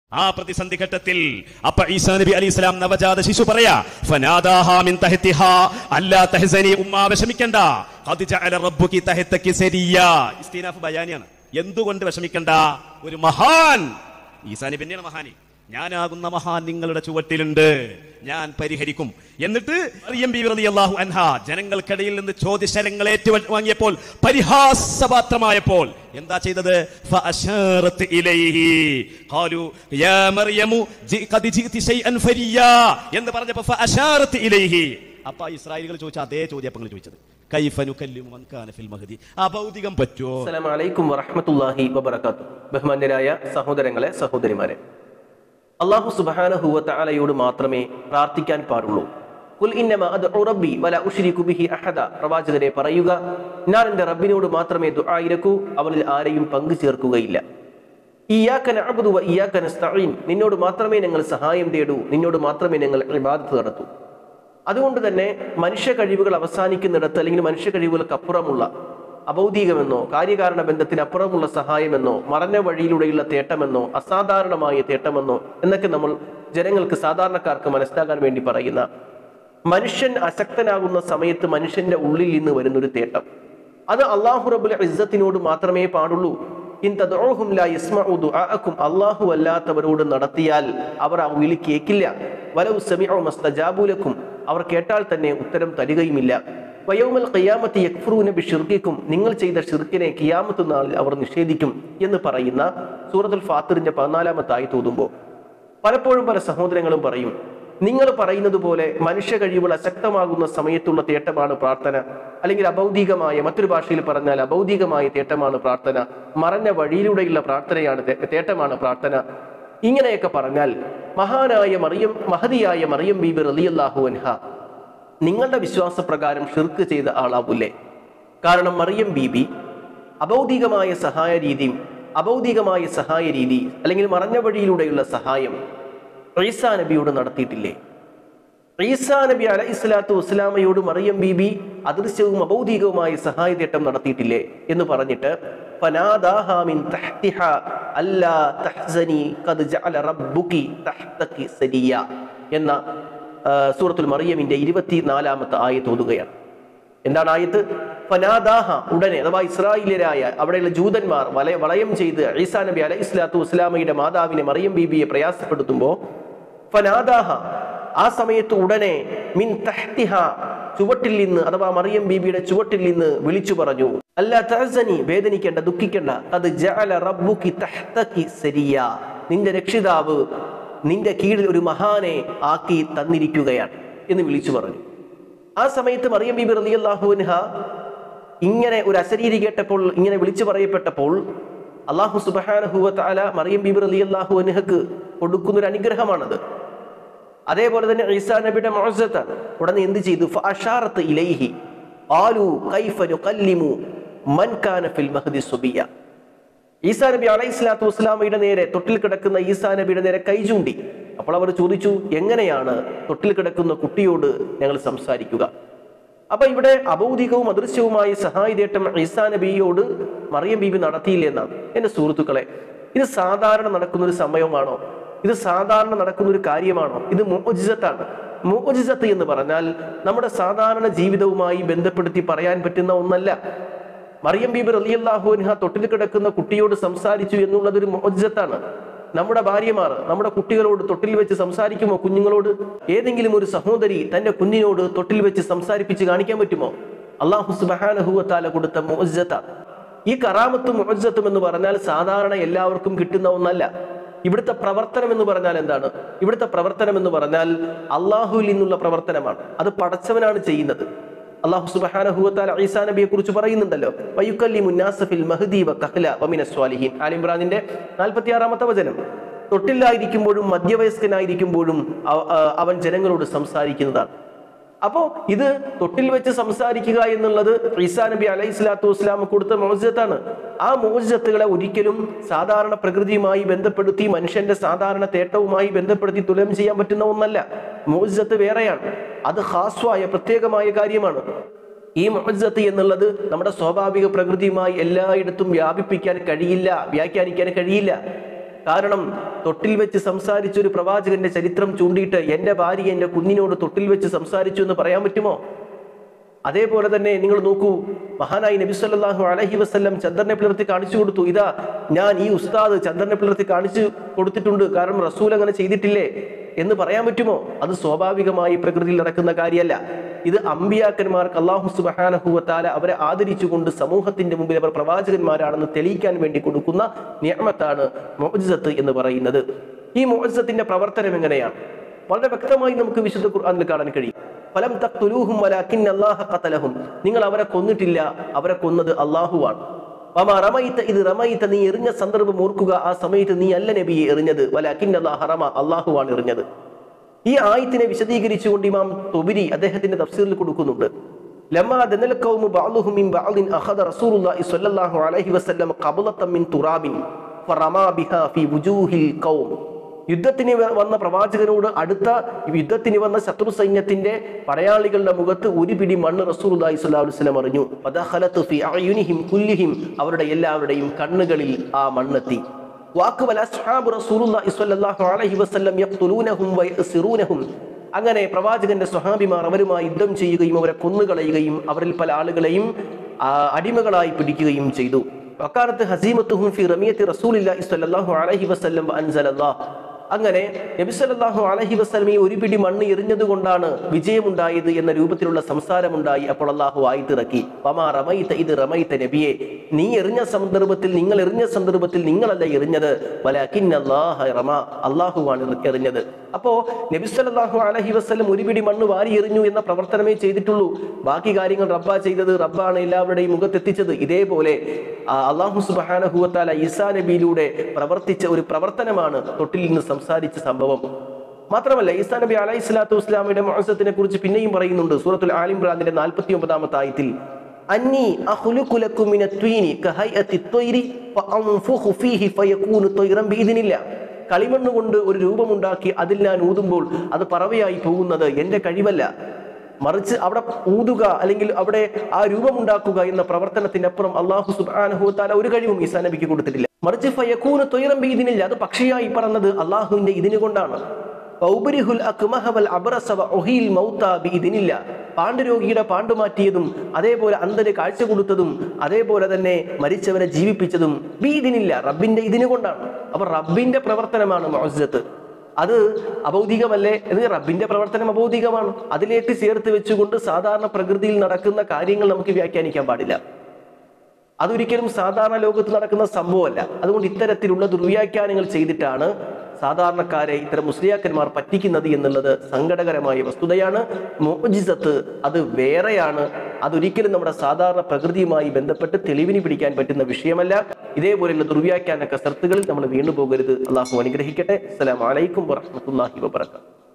ആ പ്രതിസന്ധി ഘട്ടത്തിൽ അപ്പൊ ഈസാ നബി അലി ഇസ്ലാം നവജാത ശിശു പറയാ ഫനാദാഹാ മിൻ തഹ്തിഹാ അല്ലാ തഹ്സനി ഉമ്മ വിഷമിക്കണ്ട ഖദ് ജഅല റബ്ബുകി തഹ്തകി സരിയ ഇസ്തിനാഫ് ബയാനിയാണ് എന്തുകൊണ്ട് വിഷമിക്കണ്ട ഒരു മഹാൻ ഈസാ നബി തന്നെയാണ് മഹാനി ഞാനാകുന്ന മഹാൻ നിങ്ങളുടെ ചുവട്ടിലുണ്ട് ഞാൻ പരിഹരിക്കും എന്നിട്ട് മറിയം ബീവി റളിയല്ലാഹു അൻഹ ജനങ്ങൾക്കിടയിൽ നിന്ന് ചോദ്യശരങ്ങൾ ഏറ്റുവാങ്ങിയപ്പോൾ പരിഹാസപാത്രമായപ്പോൾ എന്താ ചെയ്തത് ഫഅശാറത്ത് ഇലൈഹി ഖാലു യാ മറിയമു ജി- ഖദ് ജിഅ്തി ശൈഅൻ ഫരിയാ എന്ന് പറഞ്ഞപ്പോൾ ഫഅശാറത്ത് ഇലൈഹി അപ്പൊ ഇസ്രായേലുകൾ ചോദിച്ച അതേ ചോദ്യം അപ്പൊ നിങ്ങൾ ചോദിച്ചത് കൈഫ നുകല്ലിമു മൻ കാന ഫിൽ മഹ്ദി അഭൗതികം പറ്റുമോ അസ്സലാമു അലൈക്കും വറഹ്മത്തുള്ളാഹി വബറകാത്തു ബഹുമാന്യരായ സഹോദരങ്ങളെ സഹോദരിമാരെ അള്ളാഹു സുബ്ഹാനഹു വതആലയോട് മാത്രമേ പ്രാർത്ഥിക്കാൻ പാടുള്ളൂ കുൽ ഇന്നമ അദ്ഉ റബ്ബി വല ഉശ്രികു ബിഹി അഹദ പ്രവാചകരെ പറയുക ഞാൻ എൻ്റെ റബ്ബിനോട് മാത്രമേ ദുആയിരക്കൂ അവനിൽ ആരെയും പങ്കു ചേർക്കുകയില്ല ഇയ്യാക നഅബുദു വ ഇയ്യാക നസ്തഈൻ നിന്നോട് മാത്രമേ ഞങ്ങൾ സഹായം തേടൂ നിന്നോട് മാത്രമേ ഞങ്ങൾ ഇബാദത്ത് നടത്തൂ അതുകൊണ്ട് തന്നെ മനുഷ്യ കഴിവുകൾ അവസാനിക്കുന്നിടത്ത് അല്ലെങ്കിൽ മനുഷ്യ കഴിവുകൾക്കപ്പുറമുള്ള അഭൗതികമെന്നോ കാര്യകാരണ ബന്ധത്തിനപ്പുറമുള്ള സഹായമെന്നോ മറഞ്ഞ വഴിയിലൂടെയുള്ള തേട്ടമെന്നോ അസാധാരണമായ തേട്ടമെന്നോ എന്നൊക്കെ നമ്മൾ ജനങ്ങൾക്ക് സാധാരണക്കാർക്ക് മനസ്സിലാക്കാൻ വേണ്ടി പറയുന്ന മനുഷ്യൻ അശക്തനാകുന്ന സമയത്ത് മനുഷ്യന്റെ ഉള്ളിൽ നിന്ന് വരുന്നൊരു തേട്ടം അത് അള്ളാഹു റബുൽ ഇസ്സത്തിനോട് മാത്രമേ പാടുള്ളൂ ഇൻ തദ്ഉഹും ലാ യസ്മഉ ദുആഅക്കും അല്ലാഹു അല്ലാത്തവരോട് നടത്തിയാൽ അവർ ആ വിളി കേൾക്കില്ല വലൗ സമിഉ മസ്തജാബു ലക്കും അവർ കേട്ടാൽ തന്നെ ഉത്തരം തരികയുമില്ല വയൗമൽ ഖിയാമത്തി യക്ഫുറൂന ബിഷിർക്കിക്കും നിങ്ങൾ ചെയ്ത ഷിർക്കിനെ ഖിയാമത്ത് നാളിൽ അവർ നിഷേധിക്കും എന്ന് പറയുന്ന സൂറത്തുൽ ഫാത്തിറിന്റെ പതിനാലാമത്തെ ആയി തോന്നുമ്പോൾ പലപ്പോഴും പല സഹോദരങ്ങളും പറയും നിങ്ങൾ പറയുന്നത് പോലെ മനുഷ്യ കഴിവുകൾ അശക്തമാകുന്ന സമയത്തുള്ള തേട്ടമാണ് പ്രാർത്ഥന അല്ലെങ്കിൽ അഭൗതികമായ മറ്റൊരു ഭാഷയിൽ പറഞ്ഞാൽ അഭൗതികമായ തേട്ടമാണ് പ്രാർത്ഥന മറഞ്ഞ വഴിയിലൂടെയുള്ള പ്രാർത്ഥനയാണ് തേ- തേട്ടമാണ് പ്രാർത്ഥന ഇങ്ങനെയൊക്കെ പറഞ്ഞാൽ മഹാനായ മറിയം മഹതിയായ മറിയം ബീബി റളിയല്ലാഹു അൻഹ നിങ്ങളുടെ വിശ്വാസപ്രകാരം ഷിർക്ക് ചെയ്ത ആളാവൂലേ കാരണം മറിയം ബീബി അഭൗതികമായ സഹായ രീതിയും അഭൗതികമായ സഹായ രീതി അല്ലെങ്കിൽ മറഞ്ഞ വഴിയിലൂടെയുള്ള സഹായം ഈസാ നബിയോട് നടത്തിയിട്ടില്ലേ ഈസാ നബി അലൈഹി സ്വലാത്തു വസ്സലാമയോട് മറിയം ബീബി അദൃശ്യവും അഭൗതികവുമായ സഹായതേട്ടം നടത്തിയിട്ടില്ലേ എന്ന് പറഞ്ഞിട്ട് ഫനാദാഹാ മിൻ തഹ്തിഹാ അല്ലാ തഹ്സനി ഖദ് ജഅല റബ്ബുകി തഹ്തകി സരിയ എന്ന ആ, സൂറത്തുൽ മറിയമിന്റെ ഇരുപത്തിനാലാമത്തെ ആയത്ത് ഓതുകയാണ് എന്താണ് ആയത്ത് ഫനാദാഹ ഉടനെ അഥവാ ഇസ്രായേലരായ അവിടെയുള്ള ജൂതന്മാർ വലയ വളയം ചെയ്ത് ഈസാ നബി അലൈഹി സ്വലാത്തു വസ്സലാമയുടെ മാതാവിനെ മറിയം ബീബിയെ പ്രയാസപ്പെടുത്തുമ്പോൾ ഫനാദാഹ ആ സമയത്ത് ഉടനെ മിൻ തഹ്തിഹ ചുവട്ടിൽ നിന്ന് അഥവാ മറിയം ബീബിയുടെ ചുവട്ടിൽ നിന്ന് വിളിച്ചു പറഞ്ഞു അല്ല തഹസനി വേദനിക്കേണ്ട ദുഃഖിക്കേണ്ട അത് ജഅല റബ്ബുക്കി തഹ്തകി സരിയ നിന്റെ രക്ഷിതാവ് നിന്റെ കീഴിൽ ഒരു മഹാനെ ആക്കി തന്നിരിക്കുകയാണ് എന്ന് വിളിച്ചു പറഞ്ഞു ആ സമയത്ത് മറിയം ബീബി റളിയല്ലാഹു അൻഹ ഇങ്ങനെ ഒരു അശരീരി കേട്ടപ്പോൾ ഇങ്ങനെ വിളിച്ചു പറയപ്പെട്ടപ്പോൾ അള്ളാഹു സുബ്ഹാനഹു വ തആല മറിയം ബീബി റളിയല്ലാഹു അൻഹക്ക് കൊടുക്കുന്ന ഒരു അനുഗ്രഹമാണത് അതേപോലെ തന്നെ ഈസാ നബിയുടെ മുഅസ്സത്താണ് ഉടനെ എന്ത് ചെയ്തു ഫഅഷാറത്ത് ഇലൈഹി ആലു കൈഫ നുകല്ലിമു മൻ കാന ഫിൽ മഹ്ദി സുബിയ ഈസാ നബി അലൈഹി സ്വലാത്തു വസ്സലാമയുടെ നേരെ തൊട്ടിൽ കിടക്കുന്ന ഈസാ നബിയുടെ നേരെ കൈ ചൂണ്ടി അപ്പോൾ അവർ ചോദിച്ചു എങ്ങനെയാണ് തൊട്ടിൽ കിടക്കുന്ന കുട്ടിയോട് ഞങ്ങൾ സംസാരിക്കുക അപ്പൊ ഇവിടെ അഭൗതികവും അദൃശ്യവുമായ സഹായതേട്ടം ഈസാ നബിയോട് മറിയം ബീബി നടത്തിയില്ലെന്നാണ് എന്റെ സുഹൃത്തുക്കളെ ഇത് സാധാരണ നടക്കുന്ന ഒരു സമയമാണോ ഇത് സാധാരണ നടക്കുന്ന ഒരു കാര്യമാണോ ഇത് മോജിസത്താണ് മോജിസത്ത് എന്ന് പറഞ്ഞാൽ നമ്മുടെ സാധാരണ ജീവിതവുമായി ബന്ധപ്പെടുത്തി പറയാൻ പറ്റുന്ന ഒന്നല്ല മറിയം ബീബി റളിയല്ലാഹു അൻഹ തൊട്ടിൽ കിടക്കുന്ന കുട്ടിയോട് സംസാരിച്ചു എന്നുള്ളത് ഒരു മോജിസത്താണ് നമ്മുടെ ഭാര്യമാർ നമ്മുടെ കുട്ടികളോട് തൊട്ടിൽ വെച്ച് സംസാരിക്കുമോ കുഞ്ഞുങ്ങളോട് ഏതെങ്കിലും ഒരു സഹോദരി തന്റെ കുഞ്ഞിനോട് തൊട്ടിൽ വെച്ച് സംസാരിപ്പിച്ച് കാണിക്കാൻ പറ്റുമോ അള്ളാഹു സുബ്ഹാനഹു വ തആല കൊടുത്ത മോജിസത്താണ് ഈ കറാമത്തും മോജിസത്തും എന്ന് പറഞ്ഞാൽ സാധാരണ എല്ലാവർക്കും കിട്ടുന്ന ഒന്നല്ല ഇവിടുത്തെ പ്രവർത്തനം എന്ന് പറഞ്ഞാൽ എന്താണ് ഇവിടുത്തെ പ്രവർത്തനം എന്ന് പറഞ്ഞാൽ അള്ളാഹുവിൽ നിന്നുള്ള പ്രവർത്തനമാണ് അത് പടച്ചവനാണ് ചെയ്യുന്നത് അള്ളാഹു സുബ്ഹാനഹു വ തആല ഈസാ നബിയെ കുറിച്ച് പറയുന്നുണ്ടല്ലോ വയുക്കല്ലിമു നാസ ഫിൽ മഹ്ദി വ കഹ്ല വമിന സ്വാലിഹീൻ ആൽ ഇംറാനിന്റെ 46ാമത്തെ വചനം തൊട്ടില്ലായിരിക്കുമ്പോഴും മധ്യവയസ്കനായിരിക്കുമ്പോഴും അവ- ആ- അവൻ ജനങ്ങളോട് സംസാരിക്കുന്നതാണ് അപ്പോ ഇത് തൊട്ടിൽ വെച്ച് സംസാരിക്കുക എന്നുള്ളത് ഈസാ നബി അലൈഹി സ്വലാത്തു വസ്സലാം കൊടുത്ത മോചിതത്താണ് ആ മോചിതത്തുകളെ ഒരിക്കലും സാധാരണ പ്രകൃതിയുമായി ബന്ധപ്പെടുത്തി മനുഷ്യന്റെ സാധാരണ തേട്ടവുമായി ബന്ധപ്പെടുത്തി തുലം ചെയ്യാൻ പറ്റുന്ന ഒന്നല്ല മോചിതത്ത് വേറെയാണ് അത് ഹാസ്വായ പ്രത്യേകമായ കാര്യമാണ് ഈ മുഹജ്ജത്ത് എന്നുള്ളത് നമ്മുടെ സ്വാഭാവിക പ്രകൃതിയുമായി എല്ലായിടത്തും വ്യാപിപ്പിക്കാൻ കഴിയില്ല വ്യാഖ്യാനിക്കാൻ കഴിയില്ല കാരണം തൊട്ടിൽ വെച്ച് സംസാരിച്ച ഒരു പ്രവാചകന്റെ ചരിത്രം ചൂണ്ടിയിട്ട് എന്റെ ഭാര്യ എന്റെ കുഞ്ഞിനോട് തൊട്ടിൽ വെച്ച് സംസാരിച്ചു എന്ന് പറയാൻ പറ്റുമോ അതേപോലെ തന്നെ നിങ്ങൾ നോക്കൂ മഹാനായി നബി സല്ലല്ലാഹു അലൈഹി വസല്ലം ചന്ദ്രനെ പിളർത്തി കാണിച്ചു കൊടുത്തു ഇതാ ഞാൻ ഈ ഉസ്താദ് ചന്ദ്രനെ പിളർത്തി കാണിച്ചു കൊടുത്തിട്ടുണ്ട് കാരണം റസൂൽ അങ്ങനെ ചെയ്തിട്ടില്ലേ എന്ന് പറയാൻ പറ്റുമോ അത് സ്വാഭാവികമായി പ്രകൃതിയിൽ നടക്കുന്ന കാര്യമല്ല ഇത് അമ്പിയാക്കന്മാർക്ക് അള്ളാഹു സുബഹാനഹുവത്താല അവരെ ആദരിച്ചുകൊണ്ട് സമൂഹത്തിന്റെ മുമ്പിൽ അവർ പ്രവാചകന്മാരാണെന്ന് തെളിയിക്കാൻ വേണ്ടി കൊടുക്കുന്ന നിയമത്താണ് മോജിസത്ത് എന്ന് പറയുന്നത് ഈ മോജിസത്തിന്റെ പ്രവർത്തനം എങ്ങനെയാണ് വളരെ വ്യക്തമായി നമുക്ക് വിശുദ്ധ ഖുർആനിൽ കാണാൻ കഴിയും ഫലം തഖ്തുലൂഹും വലാകിൻ അല്ലാഹ ഖതലഹും നിങ്ങൾ അവരെ കൊന്നിട്ടില്ല അവരെ കൊന്നത് അള്ളാഹുവാണ് വമാ റമൈത ഇത് റമൈത നീ എറിഞ്ഞ സന്ദർഭം ഓർക്കുക ആ സമയത്ത് നീ അല്ല നബിയെ എറിഞ്ഞത് വലാകിൻ അല്ലാഹ റമ അള്ളാഹുവാണ് എറിഞ്ഞത് ഈ ആയത്തിനെ വിശദീകരിച്ചുകൊണ്ട് ഇമാം തൊബിരി അദ്ദേഹത്തിന്റെ തഫ്സീറിൽ കൊടുക്കുന്നുണ്ട് لما دنا القوم بعضهم من بعض أخذ رسول الله صلى الله عليه وسلم قبضة من تراب فرمى بها في وجوه القوم യുദ്ധത്തിന് വ- വന്ന പ്രവാചകനോട് അടുത്ത യുദ്ധത്തിന് വന്ന ശത്രു സൈന്യത്തിന്റെ പടയാളികളുടെ മുഖത്ത് ഒരു പിടി മണ്ണ് റസൂൽ സ്വല്ലല്ലാഹു അലൈഹി വസല്ലം അറിഞ്ഞു ഫദഖലത്തു ഫി അയുനിഹിം കുല്ലിഹിം അവരുടെ എല്ലാവരുടെയും കണ്ണുകളിൽ ആ മണ്ണെത്തി വാക്കുവൽ അസ്ഹാബ് റസൂലുള്ളാഹി സ്വല്ലല്ലാഹു അലൈഹി വസല്ലം യഖ്തുലൂനഹും വയസിറൂനഹും അങ്ങനെ പ്രവാചകന്റെ സ്വഹാബിമാർ അവരുമായി യുദ്ധം ചെയ്യുകയും അവരെ കൊന്നുകളയുകയും അവരിൽ പല ആളുകളെയും ആ, അടിമകളായി പിടിക്കുകയും ചെയ്തു വക്കാലത്ത് ഹസീമത്തുഹും ഫി റമിയത്തി റസൂലില്ലാഹി സ്വല്ലല്ലാഹു അലൈഹി വസല്ലം അൻസലല്ലാഹ് അങ്ങനെ നബി സല്ലല്ലാഹു അലൈഹി വസല്ലം ഈ ഒരു പിടി മണ്ണ് എറിഞ്ഞത് കൊണ്ടാണ് വിജയമുണ്ടായത് എന്ന രൂപത്തിലുള്ള സംസാരമുണ്ടായി അപ്പോൾ അള്ളാഹു ആയിത്തിറക്കി വമാ റമൈത ഇത് റമൈത നബിയെ നീ എറിഞ്ഞ സന്ദർഭത്തിൽ നിങ്ങൾ എറിഞ്ഞ സന്ദർഭത്തിൽ നിങ്ങളല്ല എറിഞ്ഞത് വലാകിൻ അല്ലാഹ റമ അള്ളാഹുവാണ് എറിഞ്ഞത് അപ്പോ നബി സല്ലല്ലാഹു അലൈഹി വസല്ലം ഒരു പിടി മണ്ണ് വാരി എറിഞ്ഞു എന്ന പ്രവർത്തനമേ ചെയ്തിട്ടുള്ളൂ ബാക്കി കാര്യങ്ങൾ റബ്ബ ചെയ്തത് റബ്ബാണ് എല്ലാവരുടെയും മുഖത്തെത്തിച്ചത് ഇതേപോലെ ആ, അള്ളാഹു സുബാനഹുവത്താല ഈസാ നബിയിലൂടെ പ്രവർത്തിച്ച ഒരു പ്രവർത്തനമാണ് തൊട്ടിൽ നിന്ന് സംസാരിച്ച സംഭവം മാത്രമല്ല ഈസാ നബി അലൈഹി സ്വലാത്തു വസ്സലാമയുടെ മോസത്തിനെ കുറിച്ച് പിന്നെയും പറയുന്നുണ്ട് സൂറത്തുൽ ആലിംബ്രാന്റെ നാൽപ്പത്തി ഒമ്പതാമത്തെ ആയത്തിൽ അന്നി അഖ്ലുഖു ലക്കും മിന ത്വീനി കഹൈഅത്തി ത്വയ്രി ഫഅൻഫുഖു ഫീഹി ഫയകൂനു ത്വയ്റൻ ബിഇദ്നില്ല കളിമണ്ണ് കൊണ്ട് ഒരു രൂപമുണ്ടാക്കി അതിൽ ഞാൻ ഊതുമ്പോൾ അത് പറവയായി പോകുന്നത് എന്റെ കഴിവല്ല മറിച്ച് അവിടെ ഊതുക അല്ലെങ്കിൽ അവിടെ ആ രൂപമുണ്ടാക്കുക എന്ന പ്രവർത്തനത്തിന്റെ അപ്പുറം അള്ളാഹു സുബാനഹുത്താല ഒരു കഴിവും ഈസാ നബിക്ക് കൊടുത്തിട്ടില്ല മറിച്ച് ഫയക്കൂന് തൊയ്റമ്പി ഇതിനില്ല അത് പക്ഷിയായി പറഞ്ഞത് അള്ളാഹുവിന്റെ ഇതിന് കൊണ്ടാണ് പൗബരിഹുൽ അക്മഹ വൽ അബ്റസ വ ഉഹീൽ മൗത ബിഇദ്നില്ല പാണ്ഡുരോഗിയുടെ പാണ്ടു മാറ്റിയതും അതേപോലെ അന്ധന് കാഴ്ച കൊടുത്തതും അതേപോലെ തന്നെ മരിച്ചവരെ ജീവിപ്പിച്ചതും ബീദിനില്ല റബ്ബിന്റെ ഇതിന് കൊണ്ടാണ് അപ്പൊ റബ്ബിന്റെ പ്രവർത്തനമാണ് മൗസത്ത് അത് അബൗദികമല്ലേ എന്ന് റബ്ബിന്റെ പ്രവർത്തനം അബൗദികമാണ് അതിലേക്ക് ചേർത്ത് വെച്ചുകൊണ്ട് സാധാരണ പ്രകൃതിയിൽ നടക്കുന്ന കാര്യങ്ങൾ നമുക്ക് വ്യാഖ്യാനിക്കാൻ പാടില്ല അതൊരിക്കലും സാധാരണ ലോകത്ത് നടക്കുന്ന സംഭവമല്ല അതുകൊണ്ട് ഇത്തരത്തിലുള്ള ദുർവ്യാഖ്യാനങ്ങൾ ചെയ്തിട്ടാണ് സാധാരണക്കാരെ ഇത്തരം മുസ്ലിയാക്കന്മാർ പറ്റിക്കുന്നത് എന്നുള്ളത് സങ്കടകരമായ വസ്തുതയാണ് മോജിസത്ത് അത് വേറെയാണ് അതൊരിക്കലും നമ്മുടെ സാധാരണ പ്രകൃതിയുമായി ബന്ധപ്പെട്ട് തെളിവിന് പിടിക്കാൻ പറ്റുന്ന വിഷയമല്ല ഇതേപോലെയുള്ള ദുർവ്യാഖ്യാന കസർത്തുകളിൽ നമ്മൾ വീണ്ടുപോകരുത് അള്ളാഹു അനുഗ്രഹിക്കട്ടെ അസ്സലാമു അലൈക്കും വറഹ്മത്തുള്ളാഹി വബറകാതുഹു